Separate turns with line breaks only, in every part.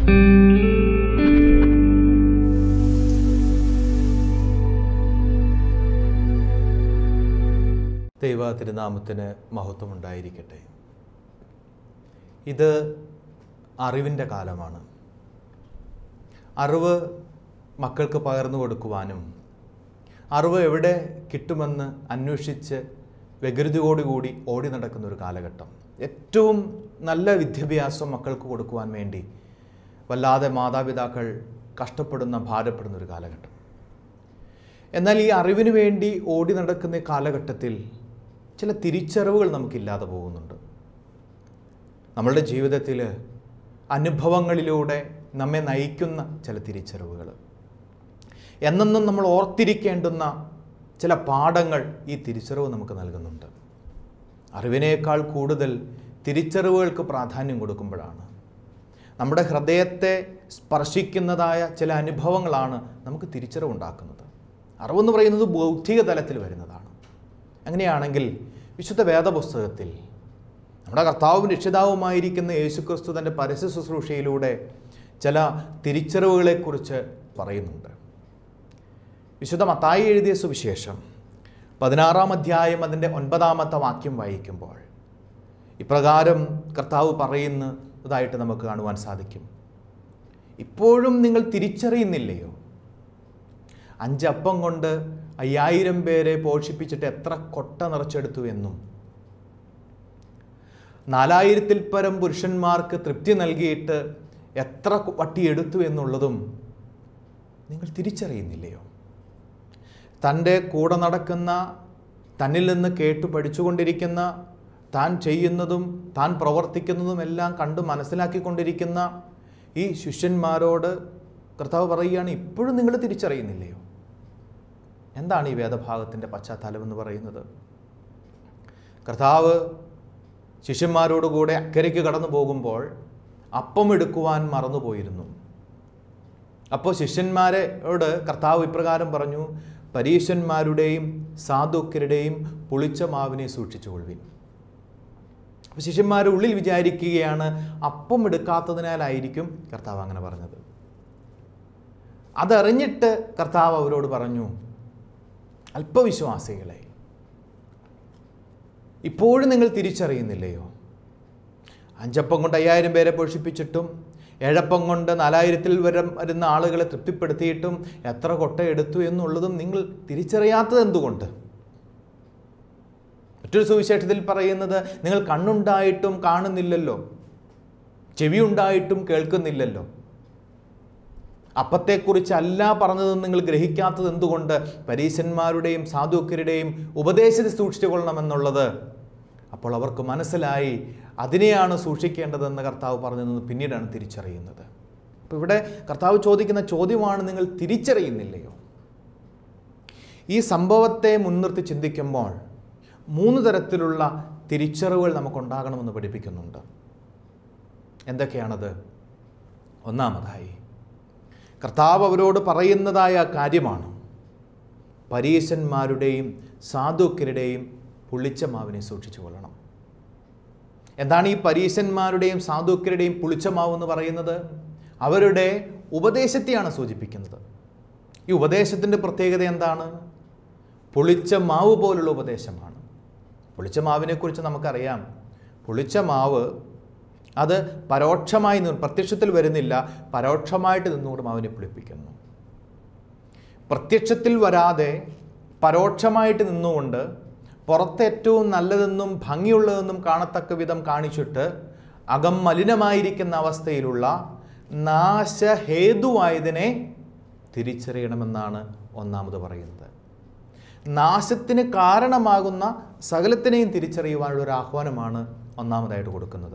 ദൈവ തിരുനാമത്തിന് മഹത്വമുണ്ടായിരിക്കട്ടെ ഇത് അറിവിൻ്റെ കാലമാണ് അറിവ് മക്കൾക്ക് പകർന്നു കൊടുക്കുവാനും അറിവ് എവിടെ കിട്ടുമെന്ന് അന്വേഷിച്ച് വ്യഗ്രതയോടുകൂടി ഓടി നടക്കുന്ന ഒരു കാലഘട്ടം ഏറ്റവും നല്ല വിദ്യാഭ്യാസം മക്കൾക്ക് കൊടുക്കുവാൻ വേണ്ടി വല്ലാതെ മാതാപിതാക്കൾ കഷ്ടപ്പെടുന്ന ഭാരപ്പെടുന്ന ഒരു കാലഘട്ടം എന്നാൽ ഈ അറിവിന് വേണ്ടി ഓടി നടക്കുന്ന ഈ കാലഘട്ടത്തിൽ ചില തിരിച്ചറിവുകൾ നമുക്കില്ലാതെ പോകുന്നുണ്ട് നമ്മളുടെ ജീവിതത്തിൽ അനുഭവങ്ങളിലൂടെ നമ്മെ നയിക്കുന്ന ചില തിരിച്ചറിവുകൾ എന്നെന്നും നമ്മൾ ഓർത്തിരിക്കേണ്ടുന്ന ചില പാഠങ്ങൾ ഈ തിരിച്ചറിവ് നമുക്ക് നൽകുന്നുണ്ട് അറിവിനേക്കാൾ കൂടുതൽ തിരിച്ചറിവുകൾക്ക് പ്രാധാന്യം കൊടുക്കുമ്പോഴാണ് നമ്മുടെ ഹൃദയത്തെ സ്പർശിക്കുന്നതായ ചില അനുഭവങ്ങളാണ് നമുക്ക് തിരിച്ചറിവുണ്ടാക്കുന്നത് അറിവെന്ന് പറയുന്നത് ബൗദ്ധിക തലത്തിൽ വരുന്നതാണ് അങ്ങനെയാണെങ്കിൽ വിശുദ്ധ വേദപുസ്തകത്തിൽ നമ്മുടെ കർത്താവും രക്ഷിതാവുമായിരിക്കുന്ന യേശുക്രിസ്തു തൻ്റെ പരസ്യ ശുശ്രൂഷയിലൂടെ ചില തിരിച്ചറിവുകളെക്കുറിച്ച് പറയുന്നുണ്ട് വിശുദ്ധ മത്തായി എഴുതിയ സുവിശേഷം പതിനാറാം അധ്യായം അതിൻ്റെ ഒൻപതാമത്തെ വാക്യം വായിക്കുമ്പോൾ ഇപ്രകാരം കർത്താവ് പറയുന്നതായിട്ട് നമുക്ക് കാണുവാൻ സാധിക്കും ഇപ്പോഴും നിങ്ങൾ തിരിച്ചറിയുന്നില്ലയോ അഞ്ചപ്പം കൊണ്ട് അയ്യായിരം പേരെ പോഷിപ്പിച്ചിട്ട് എത്ര കൊട്ട നിറച്ചെടുത്തു എന്നും നാലായിരത്തിൽ പരം പുരുഷന്മാർക്ക് തൃപ്തി നൽകിയിട്ട് എത്ര വട്ടി എടുത്തു എന്നുള്ളതും നിങ്ങൾ തിരിച്ചറിയുന്നില്ലയോ തൻ്റെ കൂടെ നടക്കുന്ന തന്നിൽ നിന്ന് കേട്ടു പഠിച്ചുകൊണ്ടിരിക്കുന്ന താൻ ചെയ്യുന്നതും താൻ പ്രവർത്തിക്കുന്നതും എല്ലാം കണ്ടു മനസ്സിലാക്കിക്കൊണ്ടിരിക്കുന്ന ഈ ശിഷ്യന്മാരോട് കർത്താവ് പറയുകയാണ് ഇപ്പോഴും നിങ്ങൾ തിരിച്ചറിയുന്നില്ലയോ എന്താണ് ഈ വേദഭാഗത്തിൻ്റെ പശ്ചാത്തലം എന്ന് പറയുന്നത് കർത്താവ് ശിഷ്യന്മാരോടുകൂടെ അക്കരയ്ക്ക് കടന്നു പോകുമ്പോൾ അപ്പം എടുക്കുവാൻ മറന്നുപോയിരുന്നു അപ്പോൾ ശിഷ്യന്മാരോട് കർത്താവ് ഇപ്രകാരം പറഞ്ഞു പരീശന്മാരുടെയും സാധുക്യരുടെയും പുളിച്ച മാവിനെ സൂക്ഷിച്ചുകൊള്ളുവിൻ അപ്പോൾ ശിഷ്യന്മാർ ഉള്ളിൽ വിചാരിക്കുകയാണ് അപ്പം എടുക്കാത്തതിനാലായിരിക്കും കർത്താവ് അങ്ങനെ പറഞ്ഞത് അതറിഞ്ഞിട്ട് കർത്താവ് അവരോട് പറഞ്ഞു അല്പവിശ്വാസികളെ ഇപ്പോഴും നിങ്ങൾ തിരിച്ചറിയുന്നില്ലയോ അഞ്ചപ്പം കൊണ്ട് അയ്യായിരം പേരെ പോഷിപ്പിച്ചിട്ടും ഏഴപ്പം കൊണ്ട് നാലായിരത്തിൽ വരെ വരുന്ന ആളുകളെ തൃപ്തിപ്പെടുത്തിയിട്ടും എത്ര കൊട്ട എടുത്തു എന്നുള്ളതും നിങ്ങൾ തിരിച്ചറിയാത്തത് എന്തുകൊണ്ട് മറ്റൊരു സുവിശേഷത്തിൽ പറയുന്നത് നിങ്ങൾ കണ്ണുണ്ടായിട്ടും കാണുന്നില്ലല്ലോ ചെവിയുണ്ടായിട്ടും കേൾക്കുന്നില്ലല്ലോ അപ്പത്തെക്കുറിച്ചല്ല പറഞ്ഞതെന്ന് നിങ്ങൾ ഗ്രഹിക്കാത്തത് എന്തുകൊണ്ട് പരീശന്മാരുടെയും സാധുക്കരുടെയും ഉപദേശത്തെ സൂക്ഷിച്ചു കൊള്ളണമെന്നുള്ളത് അപ്പോൾ അവർക്ക് മനസ്സിലായി അതിനെയാണ് സൂക്ഷിക്കേണ്ടതെന്ന് കർത്താവ് പറഞ്ഞതെന്ന് പിന്നീടാണ് തിരിച്ചറിയുന്നത് അപ്പോൾ ഇവിടെ കർത്താവ് ചോദിക്കുന്ന ചോദ്യമാണ് നിങ്ങൾ തിരിച്ചറിയുന്നില്ലയോ ഈ സംഭവത്തെ മുൻനിർത്തി ചിന്തിക്കുമ്പോൾ മൂന്ന് തരത്തിലുള്ള തിരിച്ചറിവുകൾ നമുക്കുണ്ടാകണമെന്ന് പഠിപ്പിക്കുന്നുണ്ട് എന്തൊക്കെയാണത് ഒന്നാമതായി കർത്താവ് അവരോട് പറയുന്നതായ കാര്യമാണ് പരീശന്മാരുടെയും സാധുക്യരുടെയും പുളിച്ച മാവിനെ സൂക്ഷിച്ചു കൊള്ളണം എന്താണ് ഈ പരീശന്മാരുടെയും സാധുക്യരുടെയും പുളിച്ച മാവ് എന്ന് പറയുന്നത് അവരുടെ ഉപദേശത്തെയാണ് സൂചിപ്പിക്കുന്നത് ഈ ഉപദേശത്തിൻ്റെ പ്രത്യേകത എന്താണ് പുളിച്ച മാവ് പോലുള്ള ഉപദേശമാണ് പുളിച്ച മാവിനെക്കുറിച്ച് നമുക്കറിയാം പുളിച്ച മാവ് അത് പരോക്ഷമായി നിന്ന് പ്രത്യക്ഷത്തിൽ വരുന്നില്ല പരോക്ഷമായിട്ട് നിന്നുകൊണ്ട് മാവിനെ പുളിപ്പിക്കുന്നു പ്രത്യക്ഷത്തിൽ വരാതെ പരോക്ഷമായിട്ട് നിന്നുകൊണ്ട് പുറത്തേറ്റവും നല്ലതെന്നും ഭംഗിയുള്ളതെന്നും കാണത്തക്ക വിധം കാണിച്ചിട്ട് അകം മലിനമായിരിക്കുന്ന അവസ്ഥയിലുള്ള നാശഹേതുവായതിനെ തിരിച്ചറിയണമെന്നാണ് ഒന്നാമത് പറയുന്നത് നാശത്തിന് കാരണമാകുന്ന സകലത്തിനെയും തിരിച്ചറിയുവാനുള്ള ഒരു ആഹ്വാനമാണ് ഒന്നാമതായിട്ട് കൊടുക്കുന്നത്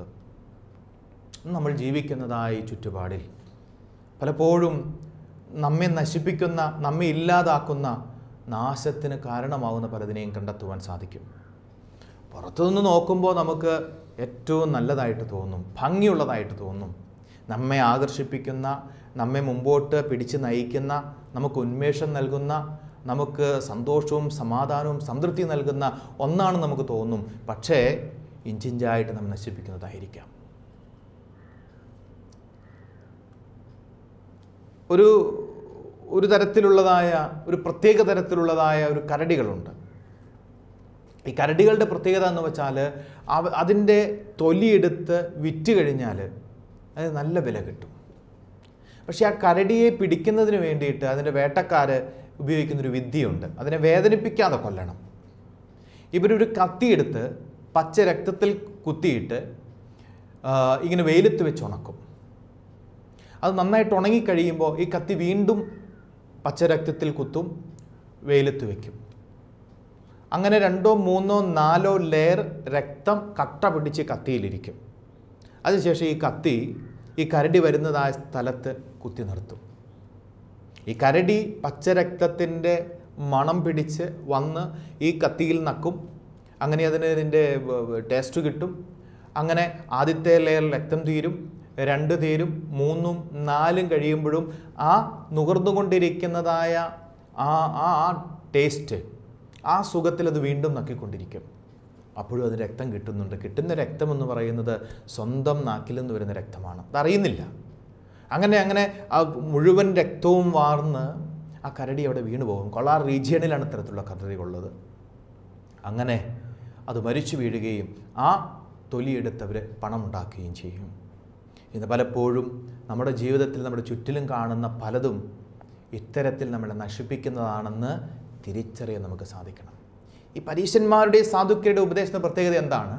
നമ്മൾ ജീവിക്കുന്നതായി ചുറ്റുപാടിൽ പലപ്പോഴും നമ്മെ നശിപ്പിക്കുന്ന നമ്മെ ഇല്ലാതാക്കുന്ന നാശത്തിന് കാരണമാകുന്ന പലതിനെയും കണ്ടെത്തുവാൻ സാധിക്കും പുറത്തുനിന്ന് നോക്കുമ്പോൾ നമുക്ക് ഏറ്റവും നല്ലതായിട്ട് തോന്നും ഭംഗിയുള്ളതായിട്ട് തോന്നും നമ്മെ ആകർഷിപ്പിക്കുന്ന നമ്മെ മുമ്പോട്ട് പിടിച്ച് നയിക്കുന്ന നമുക്ക് ഉന്മേഷം നൽകുന്ന നമുക്ക് സന്തോഷവും സമാധാനവും സംതൃപ്തി നൽകുന്ന ഒന്നാണ് നമുക്ക് തോന്നും പക്ഷേ ഇഞ്ചിഞ്ചായിട്ട് നമ്മൾ നശിപ്പിക്കുന്നതായിരിക്കാം ഒരു ഒരു തരത്തിലുള്ളതായ ഒരു പ്രത്യേക തരത്തിലുള്ളതായ ഒരു കരടികളുണ്ട് ഈ കരടികളുടെ പ്രത്യേകത എന്ന് വെച്ചാൽ അവ അതിൻ്റെ തൊലിയെടുത്ത് വിറ്റ് കഴിഞ്ഞാൽ അത് നല്ല വില കിട്ടും പക്ഷേ ആ കരടിയെ പിടിക്കുന്നതിന് വേണ്ടിയിട്ട് അതിൻ്റെ വേട്ടക്കാർ ഉപയോഗിക്കുന്നൊരു വിദ്യയുണ്ട് അതിനെ വേദനിപ്പിക്കാതെ കൊല്ലണം ഇവരൊരു കത്തിയെടുത്ത് പച്ച രക്തത്തിൽ കുത്തിയിട്ട് ആ, ഇങ്ങനെ വെയിലത്ത് വെച്ച് ഉണക്കും അത് നന്നായിട്ട് ഉണങ്ങിക്കഴിയുമ്പോൾ ഈ കത്തി വീണ്ടും പച്ചരക്തത്തിൽ കുത്തും വെയിലത്ത് വയ്ക്കും അങ്ങനെ രണ്ടോ മൂന്നോ നാലോ ലെയർ രക്തം കട്ട പിടിച്ച് കത്തിയിലിരിക്കും അതിനുശേഷം ഈ കത്തി ഈ കരടി വരുന്നതായ സ്ഥലത്ത് കുത്തി നിർത്തും ഈ കരടി പച്ചരക്തത്തിൻ്റെ മണം പിടിച്ച് വന്ന് ഈ കത്തിയിൽ നക്കും അങ്ങനെ അതിന് ഇതിൻ്റെ ടേസ്റ്റ് കിട്ടും അങ്ങനെ ആദ്യത്തെ ലെയർ രക്തം തീരും രണ്ട് തീരും മൂന്നും നാലും കഴിയുമ്പോഴും ആ നുകർന്നുകൊണ്ടിരിക്കുന്നതായ ആ ആ ആ ടേസ്റ്റ് ആ സുഖത്തിൽ അത് വീണ്ടും നക്കിക്കൊണ്ടിരിക്കും അപ്പോഴും അത് രക്തം കിട്ടുന്നുണ്ട് കിട്ടുന്ന രക്തം എന്ന് പറയുന്നത് സ്വന്തം നാക്കിൽ നിന്ന് വരുന്ന രക്തമാണ് അതറിയുന്നില്ല അങ്ങനെ അങ്ങനെ ആ മുഴുവൻ രക്തവും വാർന്ന് ആ കരടി അവിടെ വീണു പോകും കൊളാർ റീജിയണിലാണ് ഇത്തരത്തിലുള്ള കരടികളുള്ളത് അങ്ങനെ അത് മരിച്ചു വീഴുകയും ആ തൊലിയെടുത്തവർ പണമുണ്ടാക്കുകയും ചെയ്യും ഇന്ന് പലപ്പോഴും നമ്മുടെ ജീവിതത്തിൽ നമ്മുടെ ചുറ്റിലും കാണുന്ന പലതും ഇത്തരത്തിൽ നമ്മളെ നശിപ്പിക്കുന്നതാണെന്ന് തിരിച്ചറിയാൻ നമുക്ക് സാധിക്കണം ഈ പരീശന്മാരുടെ സാധുക്കളുടെ ഉപദേശത്തിന്റെ പ്രത്യേകത എന്താണ്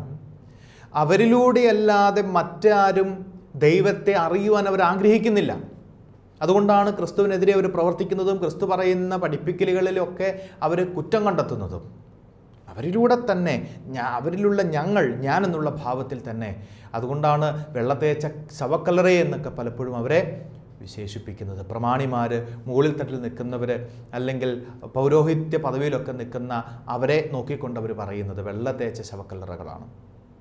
അവരിലൂടെയല്ലാതെ മറ്റാരും ദൈവത്തെ അറിയുവാൻ അവർ ആഗ്രഹിക്കുന്നില്ല അതുകൊണ്ടാണ് ക്രിസ്തുവിനെതിരെ അവർ പ്രവർത്തിക്കുന്നതും ക്രിസ്തു പറയുന്ന പഠിപ്പിക്കലുകളിലൊക്കെ അവർ കുറ്റം കണ്ടെത്തുന്നതും അവരിലൂടെ തന്നെ ഞാ അവരിലുള്ള ഞങ്ങൾ ഞാൻ എന്നുള്ള ഭാവത്തിൽ തന്നെ അതുകൊണ്ടാണ് വെള്ളത്തേച്ച ശവക്കല്ലറ എന്നൊക്കെ പലപ്പോഴും അവരെ വിശേഷിപ്പിക്കുന്നത് പ്രമാണിമാർ മുകളിൽ തട്ടിൽ നിൽക്കുന്നവർ അല്ലെങ്കിൽ പൗരോഹിത്യ പദവിയിലൊക്കെ നിൽക്കുന്ന അവരെ നോക്കിക്കൊണ്ട് അവർ പറയുന്നത് വെള്ളത്തേച്ച ശവക്കല്ലറകളാണ്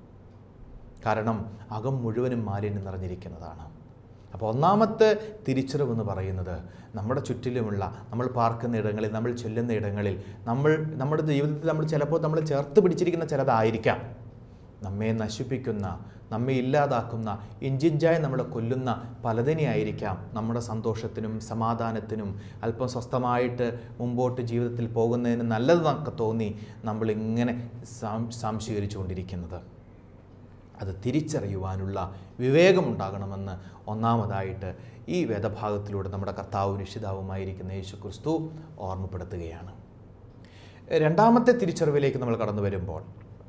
കാരണം അകം മുഴുവനും മാലിന്യം നിറഞ്ഞിരിക്കുന്നതാണ് അപ്പോൾ ഒന്നാമത്തെ തിരിച്ചറിവെന്ന് പറയുന്നത് നമ്മുടെ ചുറ്റിലുമുള്ള നമ്മൾ പാർക്കുന്ന ഇടങ്ങളിൽ നമ്മൾ ചെല്ലുന്ന ഇടങ്ങളിൽ നമ്മൾ നമ്മുടെ ജീവിതത്തിൽ നമ്മൾ ചിലപ്പോൾ നമ്മൾ ചേർത്ത് പിടിച്ചിരിക്കുന്ന ചിലതായിരിക്കാം നമ്മെ നശിപ്പിക്കുന്ന നമ്മെ ഇല്ലാതാക്കുന്ന ഇഞ്ചിഞ്ചായി നമ്മളെ കൊല്ലുന്ന പലതിനെയായിരിക്കാം നമ്മുടെ സന്തോഷത്തിനും സമാധാനത്തിനും അല്പം സ്വസ്ഥമായിട്ട് മുമ്പോട്ട് ജീവിതത്തിൽ പോകുന്നതിന് നല്ലതെന്നൊക്കെ തോന്നി നമ്മളിങ്ങനെ സാം സംശീകരിച്ചുകൊണ്ടിരിക്കുന്നത് അത് തിരിച്ചറിയുവാനുള്ള വിവേകമുണ്ടാകണമെന്ന് ഒന്നാമതായിട്ട് ഈ വേദഭാഗത്തിലൂടെ നമ്മുടെ കർത്താവും രക്ഷിതാവുമായിരിക്കുന്ന യേശു ക്രിസ്തു ഓർമ്മപ്പെടുത്തുകയാണ് രണ്ടാമത്തെ തിരിച്ചറിവിലേക്ക് നമ്മൾ കടന്നു വരുമ്പോൾ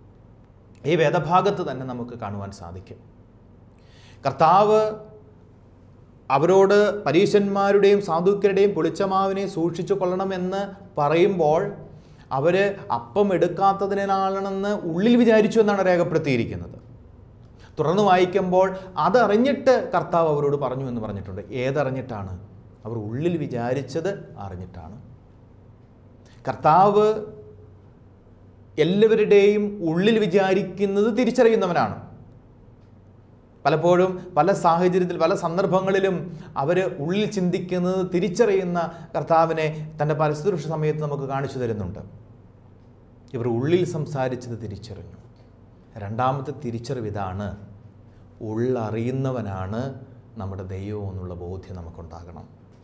ഈ വേദഭാഗത്ത് തന്നെ നമുക്ക് കാണുവാൻ സാധിക്കും കർത്താവ് അവരോട് പരീശന്മാരുടെയും സാധുക്യരുടെയും പുളിച്ചമാവിനെ സൂക്ഷിച്ചു കൊള്ളണമെന്ന് പറയുമ്പോൾ അവർ അപ്പം എടുക്കാത്തതിനാണെന്ന് ഉള്ളിൽ വിചാരിച്ചു എന്നാണ് രേഖപ്പെടുത്തിയിരിക്കുന്നത് തുടർന്ന് വായിക്കുമ്പോൾ അതറിഞ്ഞിട്ട് കർത്താവ് അവരോട് പറഞ്ഞു എന്ന് പറഞ്ഞിട്ടുണ്ട് ഏതറിഞ്ഞിട്ടാണ് അവർ ഉള്ളിൽ വിചാരിച്ചത് അറിഞ്ഞിട്ടാണ് കർത്താവ് എല്ലാവരുടെയും ഉള്ളിൽ വിചാരിക്കുന്നത് തിരിച്ചറിയുന്നവനാണ് പലപ്പോഴും പല സാഹചര്യത്തിൽ പല സന്ദർഭങ്ങളിലും അവർ ഉള്ളിൽ ചിന്തിക്കുന്നത് തിരിച്ചറിയുന്ന കർത്താവിനെ തൻ്റെ പരസ്പുരുഷ സമയത്ത് നമുക്ക് കാണിച്ചു തരുന്നുണ്ട് ഇവർ ഉള്ളിൽ സംസാരിച്ചത് തിരിച്ചറിഞ്ഞു രണ്ടാമത്തെ തിരിച്ചറിവ് ഇതാണ് ഉള്ളറിയുന്നവനാണ് നമ്മുടെ ദൈവം എന്നുള്ള ബോധ്യം നമുക്കുണ്ടാകണം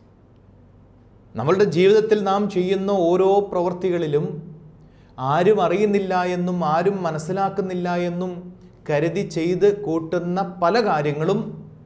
നമ്മളുടെ ജീവിതത്തിൽ നാം ചെയ്യുന്ന ഓരോ പ്രവൃത്തികളിലും ആരും അറിയുന്നില്ല എന്നും ആരും മനസ്സിലാക്കുന്നില്ല എന്നും കരുതി ചെയ്ത് കൂട്ടുന്ന പല കാര്യങ്ങളും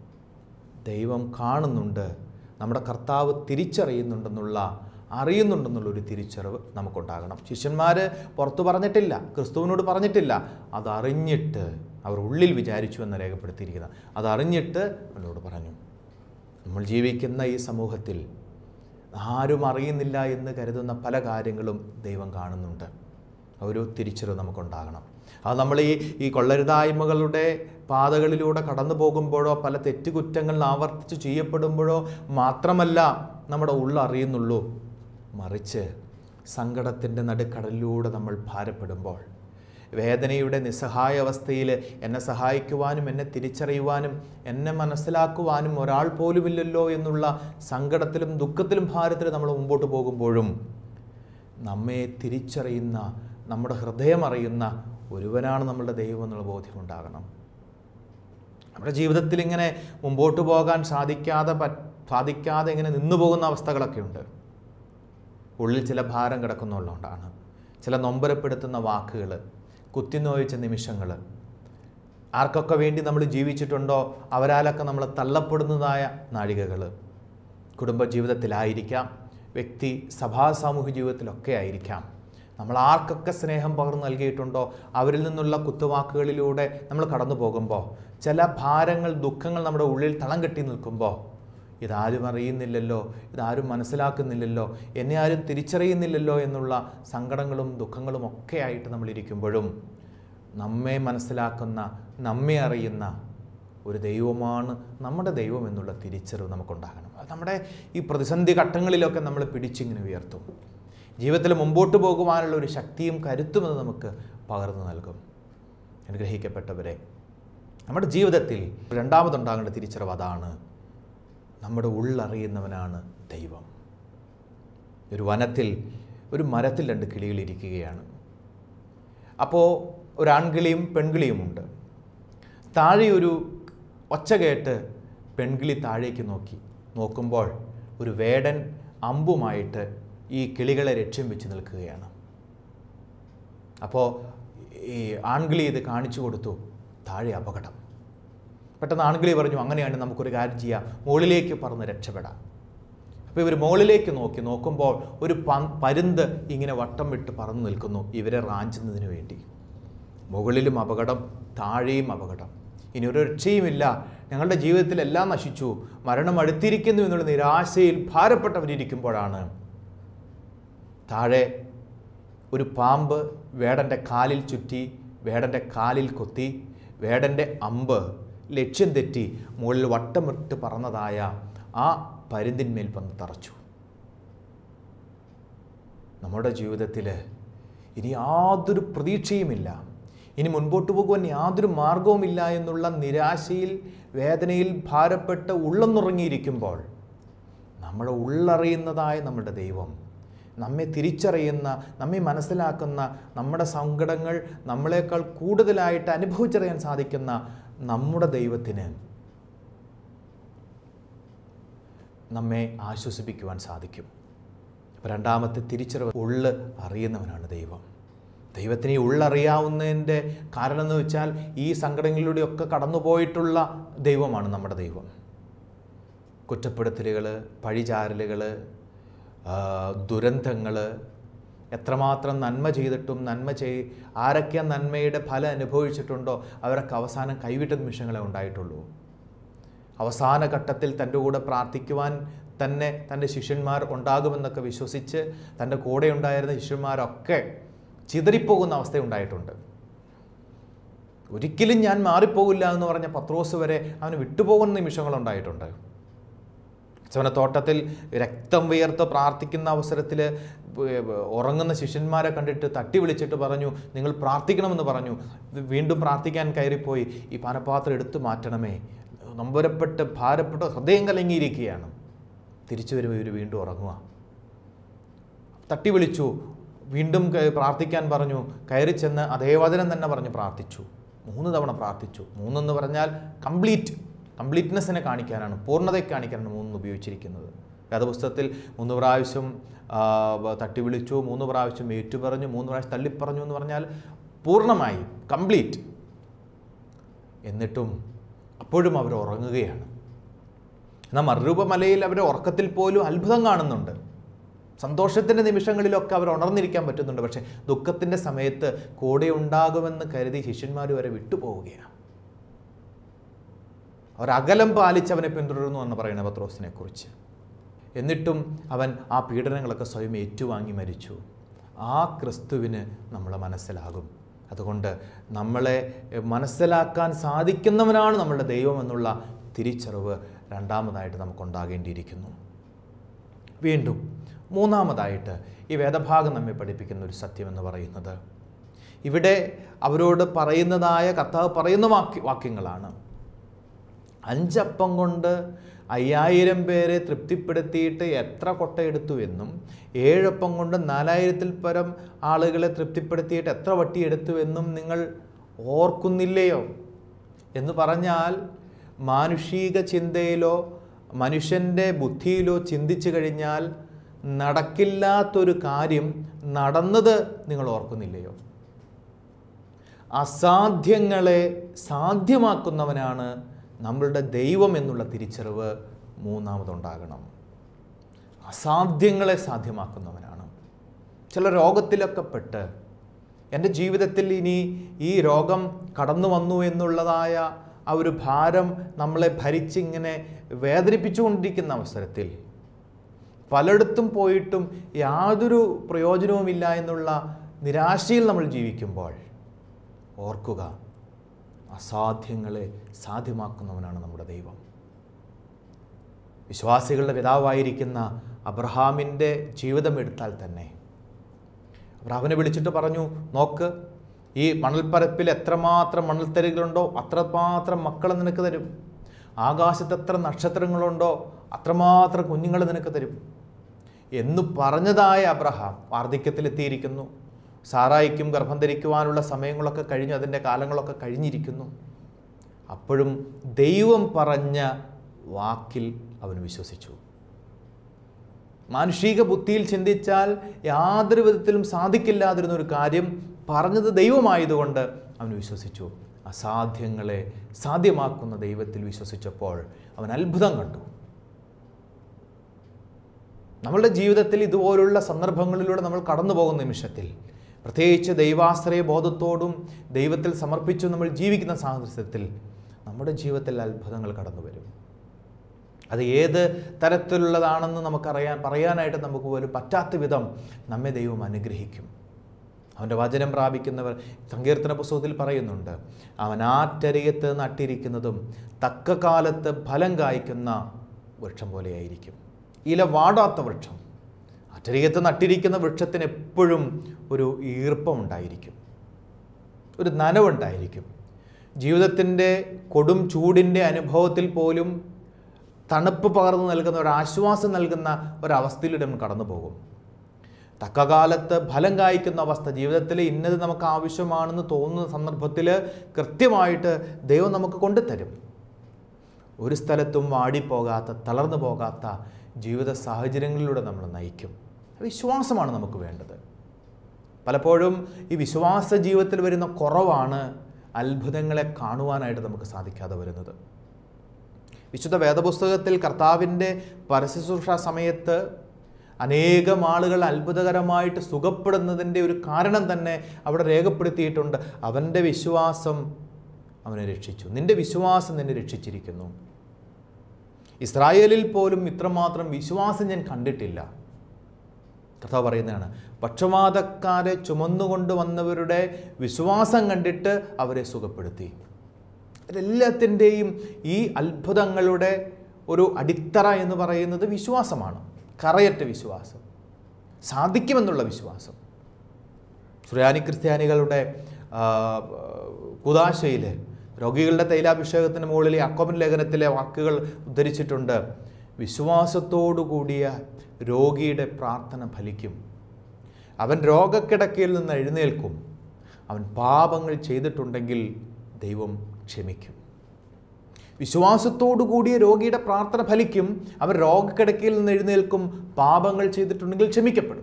ദൈവം കാണുന്നുണ്ട് നമ്മുടെ കർത്താവ് തിരിച്ചറിയുന്നുണ്ടെന്നുള്ള അറിയുന്നുണ്ടെന്നുള്ള ഒരു തിരിച്ചറിവ് നമുക്കുണ്ടാകണം ശിഷ്യന്മാർ പുറത്തു പറഞ്ഞിട്ടില്ല ക്രിസ്തുവിനോട് പറഞ്ഞിട്ടില്ല അതറിഞ്ഞിട്ട് അവർ ഉള്ളിൽ വിചാരിച്ചു എന്ന് രേഖപ്പെടുത്തിയിരിക്കുന്നത് അതറിഞ്ഞിട്ട് അവനോട് പറഞ്ഞു നമ്മൾ ജീവിക്കുന്ന ഈ സമൂഹത്തിൽ ആരും അറിയുന്നില്ല എന്ന് കരുതുന്ന പല കാര്യങ്ങളും ദൈവം കാണുന്നുണ്ട് ആ ഒരു തിരിച്ചറിവ് നമുക്കുണ്ടാകണം അത് നമ്മൾ ഈ ഈ കൊള്ളരുതായ്മകളുടെ പാതകളിലൂടെ കടന്നു പോകുമ്പോഴോ പല തെറ്റുകുറ്റങ്ങൾ ആവർത്തിച്ച് ചെയ്യപ്പെടുമ്പോഴോ മാത്രമല്ല നമ്മുടെ ഉള്ളറിയുന്നുള്ളൂ മറിച്ച് സങ്കടത്തിൻ്റെ നടുക്കടലിലൂടെ നമ്മൾ ഭാരപ്പെടുമ്പോൾ വേദനയുടെ നിസ്സഹായ അവസ്ഥയിൽ എന്നെ സഹായിക്കുവാനും എന്നെ തിരിച്ചറിയുവാനും എന്നെ മനസ്സിലാക്കുവാനും ഒരാൾ പോലുമില്ലല്ലോ എന്നുള്ള സങ്കടത്തിലും ദുഃഖത്തിലും ഭാരത്തിലും നമ്മൾ മുമ്പോട്ട് പോകുമ്പോഴും നമ്മെ തിരിച്ചറിയുന്ന നമ്മുടെ ഹൃദയം അറിയുന്ന ഒരുവനാണ് നമ്മളുടെ ദൈവം എന്നുള്ള ബോധ്യമുണ്ടാകണം നമ്മുടെ ജീവിതത്തിൽ ഇങ്ങനെ മുമ്പോട്ട് പോകാൻ സാധിക്കാതെ പറ്റ സാധിക്കാതെ ഇങ്ങനെ നിന്നു പോകുന്ന അവസ്ഥകളൊക്കെ ഉണ്ട് ഉള്ളിൽ ചില ഭാരം കിടക്കുന്നുള്ളതുകൊണ്ടാണ് ചില നൊമ്പരപ്പെടുത്തുന്ന വാക്കുകൾ കുത്തിനോയിച്ച നിമിഷങ്ങൾ ആർക്കൊക്കെ വേണ്ടി നമ്മൾ ജീവിച്ചിട്ടുണ്ടോ അവരാലൊക്കെ നമ്മൾ തള്ളപ്പെടുന്നതായ നാഴികകൾ കുടുംബജീവിതത്തിലായിരിക്കാം വ്യക്തി സഭാ സാമൂഹ്യ ജീവിതത്തിലൊക്കെ ആയിരിക്കാം നമ്മൾ ആർക്കൊക്കെ സ്നേഹം പകർന്നു നൽകിയിട്ടുണ്ടോ അവരിൽ നിന്നുള്ള കുത്തുവാക്കുകളിലൂടെ നമ്മൾ കടന്നു പോകുമ്പോൾ ചില ഭാരങ്ങൾ ദുഃഖങ്ങൾ നമ്മുടെ ഉള്ളിൽ തളം കെട്ടി നിൽക്കുമ്പോൾ ഇതാരും അറിയുന്നില്ലല്ലോ ഇതാരും മനസ്സിലാക്കുന്നില്ലല്ലോ എന്നെ ആരും തിരിച്ചറിയുന്നില്ലല്ലോ എന്നുള്ള സങ്കടങ്ങളും ദുഃഖങ്ങളും ഒക്കെ ആയിട്ട് നമ്മൾ ഇരിക്കുമ്പോഴും നമ്മെ മനസ്സിലാക്കുന്ന നമ്മെ അറിയുന്ന ഒരു ദൈവമാണ് നമ്മുടെ ദൈവം എന്നുള്ള തിരിച്ചറിവ് നമുക്കുണ്ടാകണം അത് നമ്മുടെ ഈ പ്രതിസന്ധി ഘട്ടങ്ങളിലൊക്കെ നമ്മൾ പിടിച്ചിങ്ങനെ ഉയർത്തും ജീവിതത്തിൽ മുമ്പോട്ട് പോകുവാനുള്ള ഒരു ശക്തിയും കരുത്തും അത് നമുക്ക് പകർന്നു നൽകും അനുഗ്രഹിക്കപ്പെട്ടവരെ നമ്മുടെ ജീവിതത്തിൽ രണ്ടാമതുണ്ടാകേണ്ട തിരിച്ചറിവ് അതാണ് നമ്മുടെ ഉള്ളറിയുന്നവനാണ് ദൈവം ഒരു വനത്തിൽ ഒരു മരത്തിൽ രണ്ട് കിളികളിരിക്കുകയാണ് അപ്പോൾ ഒരു ആൺകിളിയും പെൺകിളിയുമുണ്ട് താഴെ ഒരു ഒച്ച കേട്ട് പെൺകിളി താഴേക്ക് നോക്കി നോക്കുമ്പോൾ ഒരു വേടൻ അമ്പുമായിട്ട് ഈ കിളികളെ ലക്ഷ്യം വെച്ച് നിൽക്കുകയാണ് അപ്പോൾ ഈ ആൺകിളി ഇത് കാണിച്ചു കൊടുത്തു താഴെ അപകടം പെട്ടെന്ന് ആൺകിളി പറഞ്ഞു അങ്ങനെയാണ് നമുക്കൊരു കാര്യം ചെയ്യാം മുകളിലേക്ക് പറന്ന് രക്ഷപ്പെടാം അപ്പോൾ ഇവർ മുകളിലേക്ക് നോക്കി നോക്കുമ്പോൾ ഒരു പ പരുന്ത് ഇങ്ങനെ വട്ടം വിട്ട് പറന്നു നിൽക്കുന്നു ഇവരെ റാഞ്ചുന്നതിന് വേണ്ടി മുകളിലും അപകടം താഴെയും അപകടം ഇനി ഒരു രക്ഷയുമില്ല ഞങ്ങളുടെ ജീവിതത്തിൽ എല്ലാം നശിച്ചു മരണം അടുത്തിരിക്കുന്നു എന്നുള്ള നിരാശയിൽ ഭാരപ്പെട്ടവരിയ്ക്കുമ്പോഴാണ് താഴെ ഒരു പാമ്പ് വേടൻ്റെ കാലിൽ ചുറ്റി വേടൻ്റെ കാലിൽ കൊത്തി വേടൻ്റെ അമ്പ് ലക്ഷ്യം തെറ്റി മുകളിൽ വട്ടമിട്ട് പറന്നതായ ആ പരുന്തിന്മേൽ വന്ന് തറച്ചു നമ്മുടെ ജീവിതത്തിൽ ഇനി യാതൊരു പ്രതീക്ഷയുമില്ല ഇനി മുൻപോട്ട് പോകുവാൻ യാതൊരു മാർഗവുമില്ല എന്നുള്ള നിരാശയിൽ വേദനയിൽ ഭാരപ്പെട്ട് ഉള്ളന്നുറങ്ങിയിരിക്കുമ്പോൾ നമ്മുടെ ഉള്ളറിയുന്നതായ നമ്മുടെ ദൈവം നമ്മെ തിരിച്ചറിയുന്ന നമ്മെ മനസ്സിലാക്കുന്ന നമ്മുടെ സങ്കടങ്ങൾ നമ്മളെക്കാൾ കൂടുതലായിട്ട് അനുഭവിച്ചറിയാൻ സാധിക്കുന്ന നമ്മുടെ ദൈവത്തിന് നമ്മെ ആശ്വസിപ്പിക്കുവാൻ സാധിക്കും അപ്പോൾ രണ്ടാമത്തെ തിരിച്ചറിവ് ഉള്ള് അറിയുന്നവനാണ് ദൈവം ദൈവത്തിന് ഈ ഉള്ളറിയാവുന്നതിൻ്റെ കാരണം എന്ന് വെച്ചാൽ ഈ സങ്കടങ്ങളിലൂടെയൊക്കെ കടന്നുപോയിട്ടുള്ള ദൈവമാണ് നമ്മുടെ ദൈവം കുറ്റപ്പെടുത്തലുകൾ പഴിചാരലുകൾ ദുരന്തങ്ങൾ എത്രമാത്രം നന്മ ചെയ്തിട്ടും നന്മ ചെയ് ആരൊക്കെ നന്മയുടെ ഫലം അനുഭവിച്ചിട്ടുണ്ടോ അവരൊക്കെ അവസാനം കൈവിട്ട നിമിഷങ്ങളെ ഉണ്ടായിട്ടുള്ളൂ അവസാന ഘട്ടത്തിൽ തൻ്റെ കൂടെ പ്രാർത്ഥിക്കുവാൻ തന്നെ തൻ്റെ ശിഷ്യന്മാർ ഉണ്ടാകുമെന്നൊക്കെ വിശ്വസിച്ച് തൻ്റെ കൂടെ ഉണ്ടായിരുന്ന ശിഷ്യന്മാരൊക്കെ ചിതറിപ്പോകുന്ന അവസ്ഥ ഉണ്ടായിട്ടുണ്ട് ഒരിക്കലും ഞാൻ മാറിപ്പോകില്ല എന്ന് പറഞ്ഞ പത്രോസ് വരെ അവന് വിട്ടുപോകുന്ന നിമിഷങ്ങളുണ്ടായിട്ടുണ്ട് തോട്ടത്തിൽ രക്തം വിയർത്ത് പ്രാർത്ഥിക്കുന്ന അവസരത്തിൽ ഉറങ്ങുന്ന ശിഷ്യന്മാരെ കണ്ടിട്ട് തട്ടി വിളിച്ചിട്ട് പറഞ്ഞു നിങ്ങൾ പ്രാർത്ഥിക്കണമെന്ന് പറഞ്ഞു വീണ്ടും പ്രാർത്ഥിക്കാൻ കയറിപ്പോയി ഈ പാനപാത്രം എടുത്തു മാറ്റണമേ നൊമ്പരപ്പെട്ട് ഭാരപ്പെട്ട് ഹൃദയം കലങ്ങിയിരിക്കുകയാണ് തിരിച്ചു വരുമ്പോൾ ഇവർ വീണ്ടും ഉറങ്ങുക തട്ടി വിളിച്ചു വീണ്ടും പ്രാർത്ഥിക്കാൻ പറഞ്ഞു കയറി ചെന്ന് അതേ വചനം തന്നെ പറഞ്ഞ് പ്രാർത്ഥിച്ചു മൂന്ന് തവണ പ്രാർത്ഥിച്ചു മൂന്നെന്ന് പറഞ്ഞാൽ കംപ്ലീറ്റ് കംപ്ലീറ്റ്നെസ്സിനെ കാണിക്കാനാണ് പൂർണ്ണതയെ കാണിക്കാനാണ് മൂന്ന് ഉപയോഗിച്ചിരിക്കുന്നത് വേദപുസ്തകത്തിൽ മൂന്ന് പ്രാവശ്യം തട്ടി വിളിച്ചു മൂന്ന് പ്രാവശ്യം ഏറ്റുപറഞ്ഞു മൂന്ന് പ്രാവശ്യം തള്ളിപ്പറഞ്ഞു എന്ന് പറഞ്ഞാൽ പൂർണ്ണമായി കംപ്ലീറ്റ് എന്നിട്ടും അപ്പോഴും അവർ ഉറങ്ങുകയാണ് എന്നാൽ മറുരൂപമലയിൽ അവരെ ഉറക്കത്തിൽ പോലും അത്ഭുതം കാണുന്നുണ്ട് സന്തോഷത്തിൻ്റെ നിമിഷങ്ങളിലൊക്കെ അവർ ഉണർന്നിരിക്കാൻ പറ്റുന്നുണ്ട് പക്ഷേ ദുഃഖത്തിൻ്റെ സമയത്ത് കൂടെ ഉണ്ടാകുമെന്ന് കരുതി ശിഷ്യന്മാർ വരെ വിട്ടുപോവുകയാണ് അവർ അകലം പാലിച്ച് അവനെ പിന്തുടരുന്നു എന്ന് പറയുന്ന പത്രോസിനെ കുറിച്ച് എന്നിട്ടും അവൻ ആ പീഡനങ്ങളൊക്കെ സ്വയം ഏറ്റുവാങ്ങി മരിച്ചു ആ ക്രിസ്തുവിന് നമ്മളെ മനസ്സിലാകും അതുകൊണ്ട് നമ്മളെ മനസ്സിലാക്കാൻ സാധിക്കുന്നവനാണ് നമ്മളുടെ ദൈവം എന്നുള്ള തിരിച്ചറിവ് രണ്ടാമതായിട്ട് നമുക്കുണ്ടാകേണ്ടിയിരിക്കുന്നു വീണ്ടും മൂന്നാമതായിട്ട് ഈ വേദഭാഗം നമ്മെ പഠിപ്പിക്കുന്ന ഒരു സത്യമെന്ന് പറയുന്നത് ഇവിടെ അവരോട് പറയുന്നതായ കർത്താവ് പറയുന്ന വാക്യ വാക്യങ്ങളാണ് അഞ്ചപ്പം കൊണ്ട് അയ്യായിരം പേരെ തൃപ്തിപ്പെടുത്തിയിട്ട് എത്ര കൊട്ടയെടുത്തു എന്നും ഏഴപ്പം കൊണ്ട് നാലായിരത്തിൽ പരം ആളുകളെ തൃപ്തിപ്പെടുത്തിയിട്ട് എത്ര വട്ടിയെടുത്തു എന്നും നിങ്ങൾ ഓർക്കുന്നില്ലയോ എന്ന് പറഞ്ഞാൽ മാനുഷിക ചിന്തയിലോ മനുഷ്യൻ്റെ ബുദ്ധിയിലോ ചിന്തിച്ചു കഴിഞ്ഞാൽ നടക്കില്ലാത്തൊരു കാര്യം നടന്നത് നിങ്ങൾ ഓർക്കുന്നില്ലയോ അസാധ്യങ്ങളെ സാധ്യമാക്കുന്നവനാണ് നമ്മളുടെ ദൈവം എന്നുള്ള തിരിച്ചറിവ് മൂന്നാമതുണ്ടാകണം അസാധ്യങ്ങളെ സാധ്യമാക്കുന്നവനാണ് ചില രോഗത്തിലൊക്കെ പെട്ട് എൻ്റെ ജീവിതത്തിൽ ഇനി ഈ രോഗം കടന്നു വന്നു എന്നുള്ളതായ ആ ഒരു ഭാരം നമ്മളെ ഭരിച്ചിങ്ങനെ വേദനിപ്പിച്ചുകൊണ്ടിരിക്കുന്ന അവസരത്തിൽ പലയിടത്തും പോയിട്ടും യാതൊരു പ്രയോജനവുമില്ല എന്നുള്ള നിരാശയിൽ നമ്മൾ ജീവിക്കുമ്പോൾ ഓർക്കുക അസാധ്യങ്ങളെ സാധ്യമാക്കുന്നവനാണ് നമ്മുടെ ദൈവം വിശ്വാസികളുടെ പിതാവായിരിക്കുന്ന അബ്രഹാമിൻ്റെ ജീവിതം എടുത്താൽ തന്നെ അബ്രഹാമിനെ വിളിച്ചിട്ട് പറഞ്ഞു നോക്ക് ഈ മണൽപ്പരപ്പിൽ എത്രമാത്രം മണൽത്തരികളുണ്ടോ അത്രമാത്രം മക്കളെ നിനക്ക് തരും ആകാശത്ത് എത്ര നക്ഷത്രങ്ങളുണ്ടോ അത്രമാത്രം കുഞ്ഞുങ്ങൾ നിനക്ക് തരും എന്ന് പറഞ്ഞതായ അബ്രഹാം വാർദ്ധക്യത്തിലെത്തിയിരിക്കുന്നു സാറായിക്കും ഗർഭം ധരിക്കുവാനുള്ള സമയങ്ങളൊക്കെ കഴിഞ്ഞു അതിൻ്റെ കാലങ്ങളൊക്കെ കഴിഞ്ഞിരിക്കുന്നു അപ്പോഴും ദൈവം പറഞ്ഞ വാക്കിൽ അവൻ വിശ്വസിച്ചു മാനുഷിക ബുദ്ധിയിൽ ചിന്തിച്ചാൽ യാതൊരു വിധത്തിലും സാധിക്കില്ലാതിരുന്ന ഒരു കാര്യം പറഞ്ഞത് ദൈവമായതുകൊണ്ട് അവൻ വിശ്വസിച്ചു അസാധ്യങ്ങളെ സാധ്യമാക്കുന്ന ദൈവത്തിൽ വിശ്വസിച്ചപ്പോൾ അവൻ അത്ഭുതം കണ്ടു നമ്മളുടെ ജീവിതത്തിൽ ഇതുപോലുള്ള സന്ദർഭങ്ങളിലൂടെ നമ്മൾ കടന്നു പോകുന്ന നിമിഷത്തിൽ പ്രത്യേകിച്ച് ദൈവാശ്രയ ബോധത്തോടും ദൈവത്തിൽ സമർപ്പിച്ചു നമ്മൾ ജീവിക്കുന്ന സാഹചര്യത്തിൽ നമ്മുടെ ജീവിതത്തിൽ അത്ഭുതങ്ങൾ കടന്നു വരും അത് ഏത് തരത്തിലുള്ളതാണെന്ന് നമുക്കറിയാൻ പറയാനായിട്ട് നമുക്ക് പോലും പറ്റാത്ത വിധം നമ്മെ ദൈവം അനുഗ്രഹിക്കും അവൻ്റെ വചനം പ്രാപിക്കുന്നവർ സങ്കീർത്തന പുസ്തകത്തിൽ പറയുന്നുണ്ട് അവൻ ആറ്റരികത്ത് നട്ടിരിക്കുന്നതും തക്ക കാലത്ത് ഫലം കായ്ക്കുന്ന വൃക്ഷം പോലെയായിരിക്കും ഇല വാടാത്ത വൃക്ഷം അറ്റരികത്ത് നട്ടിരിക്കുന്ന വൃക്ഷത്തിന് എപ്പോഴും ഒരു ഈർപ്പമുണ്ടായിരിക്കും ഒരു നനവുണ്ടായിരിക്കും ജീവിതത്തിൻ്റെ കൊടും ചൂടിൻ്റെ അനുഭവത്തിൽ പോലും തണുപ്പ് പകർന്നു നൽകുന്ന ഒരു ആശ്വാസം നൽകുന്ന ഒരവസ്ഥയിലൂടെ നമ്മൾ കടന്നു പോകും തക്കകാലത്ത് ഫലം കായ്ക്കുന്ന അവസ്ഥ ജീവിതത്തിൽ ഇന്നത് നമുക്ക് ആവശ്യമാണെന്ന് തോന്നുന്ന സന്ദർഭത്തിൽ കൃത്യമായിട്ട് ദൈവം നമുക്ക് കൊണ്ടുതരും ഒരു സ്ഥലത്തും വാടിപ്പോകാത്ത തളർന്നു പോകാത്ത ജീവിത സാഹചര്യങ്ങളിലൂടെ നമ്മൾ നയിക്കും വിശ്വാസമാണ് നമുക്ക് വേണ്ടത് പലപ്പോഴും ഈ വിശ്വാസ ജീവിതത്തിൽ വരുന്ന കുറവാണ് അത്ഭുതങ്ങളെ കാണുവാനായിട്ട് നമുക്ക് സാധിക്കാതെ വരുന്നത് വിശുദ്ധ വേദപുസ്തകത്തിൽ കർത്താവിൻ്റെ പരശുശ്രൂഷ സമയത്ത് അനേകം ആളുകൾ അത്ഭുതകരമായിട്ട് സുഖപ്പെടുന്നതിൻ്റെ ഒരു കാരണം തന്നെ അവിടെ രേഖപ്പെടുത്തിയിട്ടുണ്ട് അവൻ്റെ വിശ്വാസം അവനെ രക്ഷിച്ചു നിന്റെ വിശ്വാസം നിന്നെ രക്ഷിച്ചിരിക്കുന്നു ഇസ്രായേലിൽ പോലും ഇത്രമാത്രം വിശ്വാസം ഞാൻ കണ്ടിട്ടില്ല കർത്താവ് പറയുന്നതാണ് പക്ഷപാതക്കാരെ ചുമന്നുകൊണ്ട് വന്നവരുടെ വിശ്വാസം കണ്ടിട്ട് അവരെ സുഖപ്പെടുത്തി എല്ലാത്തിൻ്റെയും ഈ അത്ഭുതങ്ങളുടെ ഒരു അടിത്തറ എന്ന് പറയുന്നത് വിശ്വാസമാണ് കറയറ്റ വിശ്വാസം സാധിക്കുമെന്നുള്ള വിശ്വാസം സുറിയാനി ക്രിസ്ത്യാനികളുടെ കുതാശയിൽ രോഗികളുടെ തൈലാഭിഷേകത്തിന് മുകളിൽ അക്കോമൻ ലേഖനത്തിലെ വാക്കുകൾ ഉദ്ധരിച്ചിട്ടുണ്ട് വിശ്വാസത്തോടു കൂടിയ രോഗിയുടെ പ്രാർത്ഥന ഫലിക്കും അവൻ രോഗക്കിടക്കയിൽ നിന്ന് എഴുന്നേൽക്കും അവൻ പാപങ്ങൾ ചെയ്തിട്ടുണ്ടെങ്കിൽ ദൈവം ക്ഷമിക്കും വിശ്വാസത്തോടു കൂടിയ രോഗിയുടെ പ്രാർത്ഥന ഫലിക്കും അവൻ രോഗക്കിടക്കയിൽ നിന്ന് എഴുന്നേൽക്കും പാപങ്ങൾ ചെയ്തിട്ടുണ്ടെങ്കിൽ ക്ഷമിക്കപ്പെടും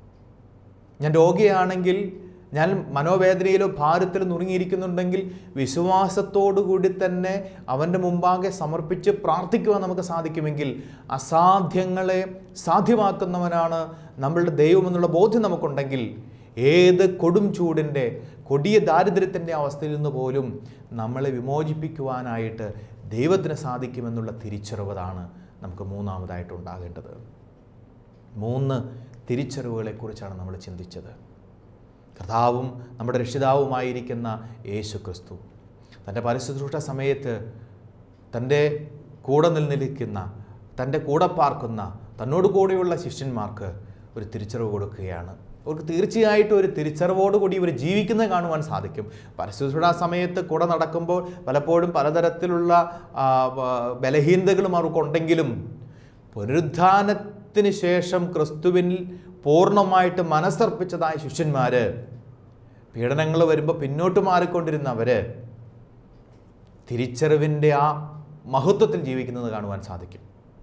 ഞാൻ രോഗിയാണെങ്കിൽ ഞാൻ മനോവേദനയിലോ ഭാരത്തിലോ നുറുങ്ങിയിരിക്കുന്നുണ്ടെങ്കിൽ വിശ്വാസത്തോടു കൂടി തന്നെ അവൻ്റെ മുമ്പാകെ സമർപ്പിച്ച് പ്രാർത്ഥിക്കുവാൻ നമുക്ക് സാധിക്കുമെങ്കിൽ അസാധ്യങ്ങളെ സാധ്യമാക്കുന്നവനാണ് നമ്മളുടെ ദൈവം എന്നുള്ള ബോധ്യം നമുക്കുണ്ടെങ്കിൽ ഏത് കൊടും ചൂടിൻ്റെ കൊടിയ ദാരിദ്ര്യത്തിൻ്റെ അവസ്ഥയിൽ നിന്ന് പോലും നമ്മളെ വിമോചിപ്പിക്കുവാനായിട്ട് ദൈവത്തിന് സാധിക്കുമെന്നുള്ള തിരിച്ചറിവതാണ് നമുക്ക് മൂന്നാമതായിട്ട് ഉണ്ടാകേണ്ടത് മൂന്ന് തിരിച്ചറിവുകളെക്കുറിച്ചാണ് നമ്മൾ ചിന്തിച്ചത് കർത്താവും നമ്മുടെ രക്ഷിതാവുമായിരിക്കുന്ന യേശു ക്രിസ്തു തൻ്റെ പരിശുശ്രൂഷ സമയത്ത് തൻ്റെ കൂടെ നിൽക്കുന്ന തൻ്റെ കൂടെ പാർക്കുന്ന തന്നോട് കൂടെയുള്ള ശിഷ്യന്മാർക്ക് ഒരു തിരിച്ചറിവ് കൊടുക്കുകയാണ് അവർക്ക് തീർച്ചയായിട്ടും ഒരു തിരിച്ചറിവോടുകൂടി ഇവർ ജീവിക്കുന്നത് കാണുവാൻ സാധിക്കും പരശുശ്രൂഷ സമയത്ത് കൂടെ നടക്കുമ്പോൾ പലപ്പോഴും പലതരത്തിലുള്ള ആ, വ- ബലഹീനതകളും അവർക്കുണ്ടെങ്കിലും പുനരുദ്ധാനത്തിന് ശേഷം ക്രിസ്തുവിൽ പൂർണ്ണമായിട്ട് മനസ്സർപ്പിച്ചതായ ശിഷ്യന്മാർ പീഡനങ്ങൾ വരുമ്പോൾ പിന്നോട്ട് മാറിക്കൊണ്ടിരുന്നവർ തിരിച്ചറിവിൻ്റെ ആ മഹത്വത്തിൽ ജീവിക്കുന്നത് കാണുവാൻ സാധിക്കും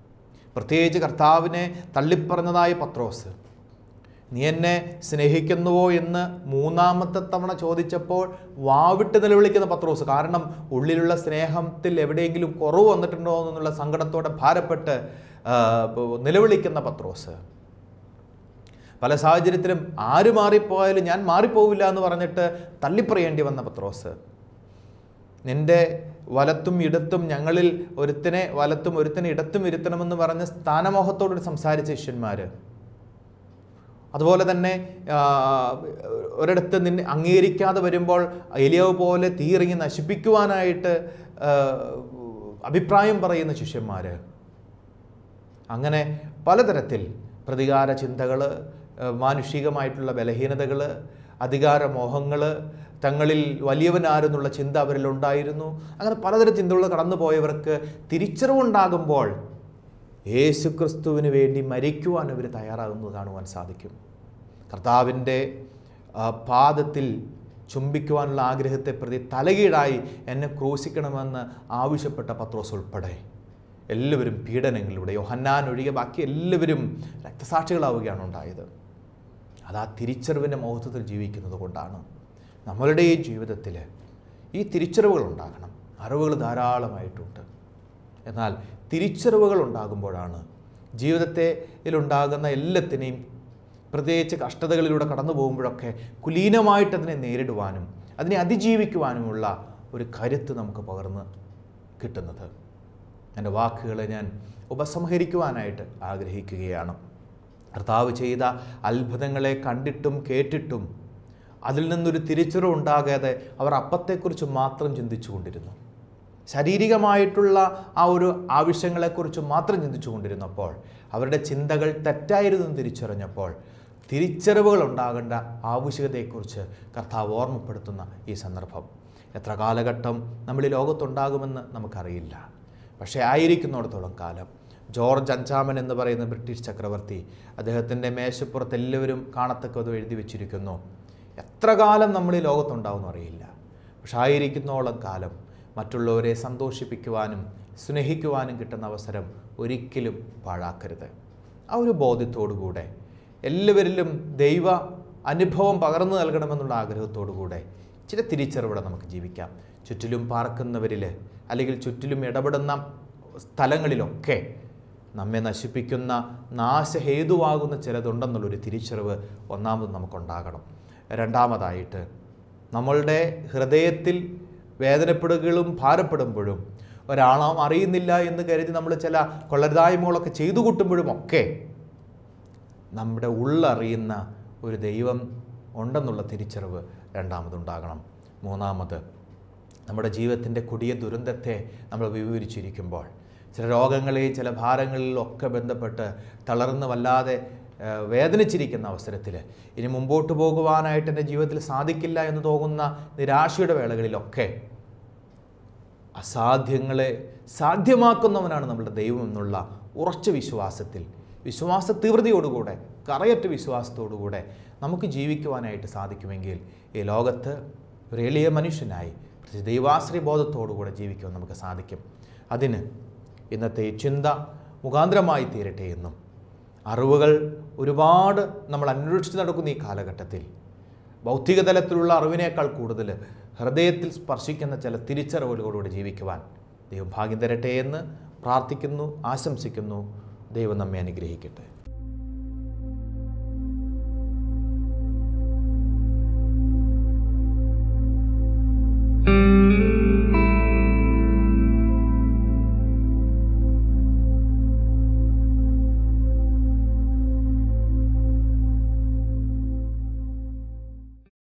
പ്രത്യേകിച്ച് കർത്താവിനെ തള്ളിപ്പറഞ്ഞതായ പത്രോസ് നീ എന്നെ സ്നേഹിക്കുന്നുവോ എന്ന് മൂന്നാമത്തെ തവണ ചോദിച്ചപ്പോൾ വാവിട്ട് നിലവിളിക്കുന്ന പത്രോസ് കാരണം ഉള്ളിലുള്ള സ്നേഹത്തിൽ എവിടെയെങ്കിലും കുറവ് വന്നിട്ടുണ്ടോ എന്നുള്ള സങ്കടത്തോടെ ഭാരപ്പെട്ട് ആ, നിലവിളിക്കുന്ന പത്രോസ് പല സാഹചര്യത്തിലും ആര് മാറിപ്പോയാലും ഞാൻ മാറിപ്പോവില്ല എന്ന് പറഞ്ഞിട്ട് തള്ളിപ്പറയേണ്ടി വന്ന പത്രോസ് നിന്റെ വലത്തും ഇടത്തും ഞങ്ങളിൽ ഒരുത്തനെ വലത്തും ഒരുത്തനെ ഇടത്തും ഇരുത്തണമെന്ന് പറഞ്ഞ് സ്ഥാനമോഹത്തോട് സംസാരിച്ച ശിഷ്യന്മാർ അതുപോലെ തന്നെ ആ, ഒരിടത്ത് നിന്നെ അംഗീകരിക്കാതെ വരുമ്പോൾ എലിയാവ് പോലെ തീയിറങ്ങി നശിപ്പിക്കുവാനായിട്ട് ആ, അഭിപ്രായം പറയുന്ന ശിഷ്യന്മാർ അങ്ങനെ പലതരത്തിൽ പ്രതികാര ചിന്തകൾ മാനുഷികമായിട്ടുള്ള ബലഹീനതകൾ അധികാരമോഹങ്ങൾ തങ്ങളിൽ വലിയവനാരെന്നുള്ള ചിന്ത അവരിലുണ്ടായിരുന്നു അങ്ങനെ പലതരം ചിന്തകൾ കടന്നു പോയവർക്ക് തിരിച്ചറിവുണ്ടാകുമ്പോൾ യേശുക്രിസ്തുവിന് വേണ്ടി മരിക്കുവാൻ അവർ തയ്യാറാകുന്നത് കാണുവാൻ സാധിക്കും കർത്താവിൻ്റെ ആ, പാദത്തിൽ ചുംബിക്കുവാനുള്ള ആഗ്രഹത്തെ പ്രതി തലകീടായി എന്നെ ക്രൂശിക്കണമെന്ന് ആവശ്യപ്പെട്ട പത്രോസ് ഉൾപ്പെടെ എല്ലാവരും പീഡനങ്ങളിലൂടെ യോഹന്നാൻ ഒഴികെ ബാക്കി എല്ലാവരും രക്തസാക്ഷികളാവുകയാണ് ഉണ്ടായത് അത് ആ തിരിച്ചറിവിൻ്റെ മഹത്വത്തിൽ ജീവിക്കുന്നത് കൊണ്ടാണ് നമ്മളുടെ ഈ ജീവിതത്തിൽ ഈ തിരിച്ചറിവുകൾ ഉണ്ടാകണം അറിവുകൾ ധാരാളമായിട്ടുണ്ട് എന്നാൽ തിരിച്ചറിവുകൾ ഉണ്ടാകുമ്പോഴാണ് ജീവിതത്തിലുണ്ടാകുന്ന എല്ലാത്തിനെയും പ്രത്യേകിച്ച് കഷ്ടതകളിലൂടെ കടന്നു പോകുമ്പോഴൊക്കെ കുലീനമായിട്ട് അതിനെ നേരിടുവാനും അതിനെ അതിജീവിക്കുവാനുമുള്ള ഒരു കരുത്ത് നമുക്ക് പകർന്ന് കിട്ടുന്നത് എൻ്റെ വാക്കുകളെ ഞാൻ ഉപസംഹരിക്കുവാനായിട്ട് ആഗ്രഹിക്കുകയാണ് കർത്താവ് ചെയ്ത അത്ഭുതങ്ങളെ കണ്ടിട്ടും കേട്ടിട്ടും അതിൽ നിന്നൊരു തിരിച്ചറിവ് ഉണ്ടാകാതെ അവർ അപ്പത്തെക്കുറിച്ച് മാത്രം ചിന്തിച്ചു കൊണ്ടിരുന്നു ശാരീരികമായിട്ടുള്ള ആ ഒരു ആവശ്യങ്ങളെക്കുറിച്ച് മാത്രം ചിന്തിച്ചു കൊണ്ടിരുന്നപ്പോൾ അവരുടെ ചിന്തകൾ തെറ്റായിരുന്നു എന്ന് തിരിച്ചറിഞ്ഞപ്പോൾ തിരിച്ചറിവുകൾ ഉണ്ടാകേണ്ട ആവശ്യകതയെക്കുറിച്ച് കർത്താവ് ഓർമ്മപ്പെടുത്തുന്ന ഈ സന്ദർഭം എത്ര കാലഘട്ടം നമ്മൾ ഈ ലോകത്തുണ്ടാകുമെന്ന് നമുക്കറിയില്ല പക്ഷേ ആയിരിക്കുന്നിടത്തോളം കാലം ജോർജ് അഞ്ചാമൻ എന്ന് പറയുന്ന ബ്രിട്ടീഷ് ചക്രവർത്തി അദ്ദേഹത്തിൻ്റെ മേശപ്പുറത്ത് എല്ലാവരും കാണത്തക്കത് എഴുതി വെച്ചിരിക്കുന്നു എത്ര കാലം നമ്മൾ ഈ ലോകത്തുണ്ടാവുമെന്ന് അറിയില്ല പക്ഷെ ആയിരിക്കുന്നോളം കാലം മറ്റുള്ളവരെ സന്തോഷിപ്പിക്കുവാനും സ്നേഹിക്കുവാനും കിട്ടുന്ന അവസരം ഒരിക്കലും പാഴാക്കരുത് ആ ഒരു ബോധ്യത്തോടുകൂടെ എല്ലാവരിലും ദൈവ അനുഭവം പകർന്നു നൽകണമെന്നുള്ള ആഗ്രഹത്തോടുകൂടെ ചില തിരിച്ചറിവിടെ നമുക്ക് ജീവിക്കാം ചുറ്റിലും പാർക്കുന്നവരിൽ അല്ലെങ്കിൽ ചുറ്റിലും ഇടപെടുന്ന സ്ഥലങ്ങളിലൊക്കെ നമ്മെ നശിപ്പിക്കുന്ന നാശഹേതുവാകുന്ന ചിലതുണ്ടെന്നുള്ളൊരു തിരിച്ചറിവ് ഒന്നാമത് നമുക്കുണ്ടാകണം രണ്ടാമതായിട്ട് നമ്മളുടെ ഹൃദയത്തിൽ വേദനപ്പെടുകയും ഭാരപ്പെടുമ്പോഴും ഒരാളാം അറിയുന്നില്ല എന്ന് കരുതി നമ്മൾ ചില കൊള്ളരുതായ്മകളൊക്കെ ചെയ്തു കൂട്ടുമ്പോഴും ഒക്കെ നമ്മുടെ ഉള്ളറിയുന്ന ഒരു ദൈവം ഉണ്ടെന്നുള്ള തിരിച്ചറിവ് രണ്ടാമതുണ്ടാകണം മൂന്നാമത് നമ്മുടെ ജീവിതത്തിൻ്റെ കൊടിയ ദുരന്തത്തെ നമ്മൾ വിവരിച്ചിരിക്കുമ്പോൾ ചില രോഗങ്ങളെയും ചില ഭാരങ്ങളിലും ഒക്കെ ബന്ധപ്പെട്ട് തളർന്ന് വല്ലാതെ ആ, വേദനിച്ചിരിക്കുന്ന അവസരത്തിൽ ഇനി മുമ്പോട്ട് പോകുവാനായിട്ട് എൻ്റെ ജീവിതത്തിൽ സാധിക്കില്ല എന്ന് തോന്നുന്ന നിരാശയുടെ വേളകളിലൊക്കെ അസാധ്യങ്ങളെ സാധ്യമാക്കുന്നവനാണ് നമ്മുടെ ദൈവം എന്നുള്ള ഉറച്ച വിശ്വാസത്തിൽ വിശ്വാസ തീവ്രതയോടുകൂടെ കറയറ്റ വിശ്വാസത്തോടുകൂടെ നമുക്ക് ജീവിക്കുവാനായിട്ട് സാധിക്കുമെങ്കിൽ ഈ ലോകത്ത് ഒരു എളിയ മനുഷ്യനായി പ്രത്യേകിച്ച് ദൈവാശ്രയ ബോധത്തോടുകൂടെ ജീവിക്കുവാൻ നമുക്ക് സാധിക്കും അതിന് ഇന്നത്തെ ഈ ചിന്ത മുഖാന്തരമായി തീരട്ടെ എന്നും അറിവുകൾ ഒരുപാട് നമ്മൾ അന്വേഷിച്ച് നടക്കുന്ന ഈ കാലഘട്ടത്തിൽ ഭൗതിക തലത്തിലുള്ള അറിവിനേക്കാൾ കൂടുതൽ ഹൃദയത്തിൽ സ്പർശിക്കുന്ന ചില തിരിച്ചറിവുകളോടുകൂടി ജീവിക്കുവാൻ ദൈവം ഭാഗ്യം തരട്ടെ എന്ന് പ്രാർത്ഥിക്കുന്നു ആശംസിക്കുന്നു ദൈവം നമ്മെ അനുഗ്രഹിക്കട്ടെ